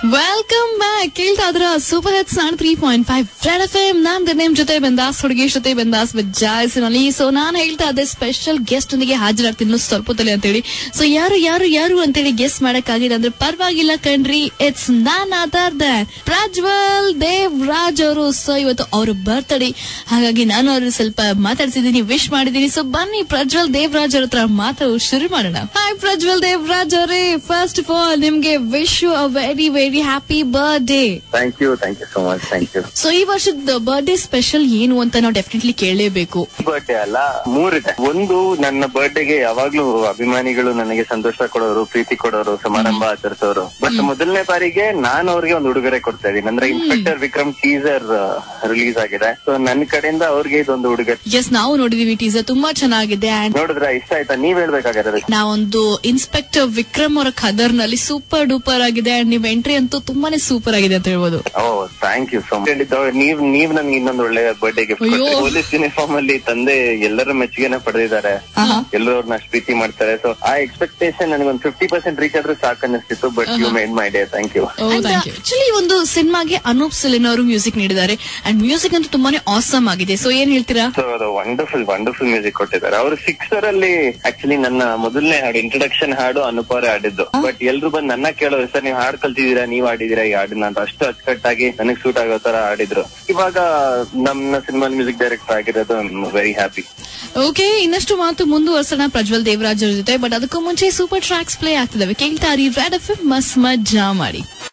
Welcome back ಕೇಳ್ತಾ ಇದ್ರ super hits ನಾನ್ three point five Red F M ನಾನ್ ನಿಮ್ ಜೊತೆ ಬಂದಾಸ್ ಹುಡುಗಿ ಜೊತೆ ಬಂದಾಸ್ ಜಾಯ್ಸಿನಲ್ಲಿ ಸೊ ನಾನ್ ಹೇಳ್ತಾ ಇದ್ದೆ ಸ್ಪೆಷಲ್ ಗೆಸ್ಟ್ ಒಂದಿಗೆ ಹಾಜರಾಗ್ತೀನಿ ಇನ್ನೂ ಸ್ವಲ್ಪ ಹೊತ್ತಲ್ಲಿ ಅಂತೇಳಿ ಸೊ ಯಾರು ಯಾರು ಯಾರು ಅಂತೇಳಿ ಗೆಸ್ಟ್ ಮಾಡಕ್ಕಾಗಿಲ್ಲ ಅಂದ್ರೆ ಪರವಾಗಿಲ್ಲ ಕಣ್ರಿ it's none other than Prajwal Devraj ಅವರು ಸೊ ಇವತ್ತು ಅವ್ರ ಬರ್ತ್ಡೇ ಹಾಗಾಗಿ ನಾನು ಅವ್ರ ಸ್ವಲ್ಪ ಮಾತಾಡ್ಸಿದೀನಿ ವಿಶ್ ಮಾಡಿದೀನಿ ಸೊ ಬನ್ನಿ ಪ್ರಜ್ವಲ್ ದೇವರಾಜ್ ಅವ್ರ ಹತ್ರ ಮಾತು ಶುರು ಮಾಡೋಣ ಹಾಯ್ ಪ್ರಜ್ವಲ್ ದೇವರಾಜ್ ಅವರೇ ಫಸ್ಟ್ ಆಫ್ ಆಲ್ ನಿಮ್ಗೆ wish you a very very happy birthday thank you thank you so much thank you so ಈ ವರ್ಷದ ಬರ್ಡೇ ಸ್ಪೆಷಲ್ ಏನು ಅಂತ ನಾವು ಡೆಫಿನೆಟ್ಲಿ ಕೇಳಲೇಬೇಕು ಬರ್ಡೇ ಅಲ್ಲ ಮೂರಿದೆ ಒಂದು ನನ್ನ ಬರ್ಡೇಗೆ ಯಾವಾಗ್ಲೂ ಅಭಿಮಾನಿಗಳು ನನಗೆ ಸಂತೋಷ ಕೊಡೋರು ಪ್ರೀತಿ ಕೊಡೋರು ಸಮಾರಂಭ ಆಚರಿಸೋರು ಬಟ್ ಮೊದಲನೇ ಬಾರಿಗೆ ನಾನು ಅವ್ರಿಗೆ ಒಂದು ಉಡುಗೊರೆ ಕೊಡ್ತಾ ಇದೀನಿ ಅಂದ್ರೆ ಇನ್ಸ್ಪೆಕ್ಟರ್ ವಿಕ್ರಮ್ ಟೀಸರ್ ರಿಲೀಸ್ ಆಗಿದೆ ಸೊ ನನ್ನ ಕಡೆಯಿಂದ ಅವ್ರಿಗೆ ಇದೊಂದು ಉಡುಗೊರೆ ಎಸ್ ನಾವು ನೋಡಿದೀವಿ ಟೀಸರ್ ತುಂಬಾ ಚೆನ್ನಾಗಿದೆ ಅಂಡ್ ನೋಡಿದ್ರ ಇಷ್ಟ ಆಯ್ತಾ ನೀವ್ ಹೇಳ್ಬೇಕಾಗಿರೋದು ನಾವೊಂದು ಇನ್ಸ್ಪೆಕ್ಟರ್ ವಿಕ್ರಮ್ ಅವರ ಖದರ್ ನಲ್ಲಿ ಸೂಪರ್ ಡೂಪರ್ ಆಗಿದೆ ಅಂಡ್ ನಿಮ್ ಎಂಟ್ರಿ ಅಂತೂ ತುಂಬಾನೇ ಸೂಪರ್ ಆಗಿದೆ ಅಂತ ಹೇಳ್ಬೋದು oh thank you so much ನೀವ್ ನೀವ್ ನನ್ಗೆ ಇನ್ನೊಂದು ಒಳ್ಳೆ ಬರ್ಡೇ ಗಿಫ್ಟ್ ಅಯ್ಯೋ. ಪೊಲೀಸ್ ಯೂನಿಫಾರ್ಮ್ ಅಲ್ಲಿ ತಂದೆ ಎಲ್ಲರ ಮೆಚ್ಚುಗೆನ ಪಡೆದಿದ್ದಾರೆ ಆಹಾ. ಎಲ್ಲರೂ ಅವ್ರನ್ನ ಅಷ್ಟು ಪ್ರೀತಿ ಮಾಡ್ತಾರೆ ಸೊ ಆ ಎಕ್ಸ್ಪೆಕ್ಟೇಷನ್ ನನಗೆ ಒಂದು ಫಿಫ್ಟಿ ಪರ್ಸೆಂಟ್ ರೀಚ್ ಆದ್ರೂ ಸಾಕು ಅನ್ನಿಸ್ತಿತ್ತು but you made my day thank you actually ಒಂದು ಸಿನಿಮಾಗೆ ಅನೂಪ್ ಸಿಲಿನ್ ಅವರು ಮ್ಯೂಸಿಕ್ ನೀಡಿದ್ದಾರೆ ಅಂಡ್ ಮ್ಯೂಸಿಕ್ ಅಂತೂ ತುಂಬಾನೇ ಆಸಮ್ ಆಗಿದೆ ಸೊ ಏನ್ ಹೇಳ್ತೀರಾ ಸೊ ಅದು ವಂಡರ್ಫುಲ್ ವಂಡರ್ಫುಲ್ ಮ್ಯೂಸಿಕ್ ಕೊಟ್ಟಿದ್ದಾರೆ ಅವರು ಸಿಕ್ಸರ್ ಅಲ್ಲಿ ಆಕ್ಚುಲಿ ನನ್ನ ಮೊದಲನೇ ಹಾಡು ಇಂಟ್ರೊಡಕ್ಷನ್ ಹಾಡು ಅನುಪವರೇ ಆಡಿದ್ದು ಬಟ್ ಎಲ್ರು ಬಂದು ನನ್ನ ಕೇಳೋರು ಸರ್ ನೀವು ಹಾಡು ಕಲ್ತಿದ್ದೀರಾ ನೀವ್ ಆಡಿದೀರಾ ಈ ಹಾಡನ್ನ ಅಂತ ಅಷ್ಟು ಅಚ್ಚುಕಟ್ಟಾಗಿ ನನಗೆ ಸೂಟ್ ಆಗೋ ತರ ಆಡಿದ್ರು ಇವಾಗ ನಮ್ಮ ಸಿನಿಮಾ ಮ್ಯೂಸಿಕ್ ಡೈರೆಕ್ಟರ್ ಆಗಿರೋದು ವೆರಿ ಹ್ಯಾಪಿ ಓಕೆ ಇನ್ನಷ್ಟು ಮಾತು ಮುಂದುವರ್ಸೋಣ ಪ್ರಜ್ವಲ್ ದೇವರಾಜ್ ಅವ್ರ ಜೊತೆ ಬಟ್ ಅದಕ್ಕೂ ಮುಂಚೆ ಸೂಪರ್ ಟ್ರ್ಯಾಕ್ಸ್ ಪ್ಲೇ ಆಗ್ತಿದಾವೆ ಕೇಳ್ತಾ ರೀ ರೆಡ್ ಎಫ್ ಮಸ್ ಮಜ್ಜಾ ಮಾಡಿ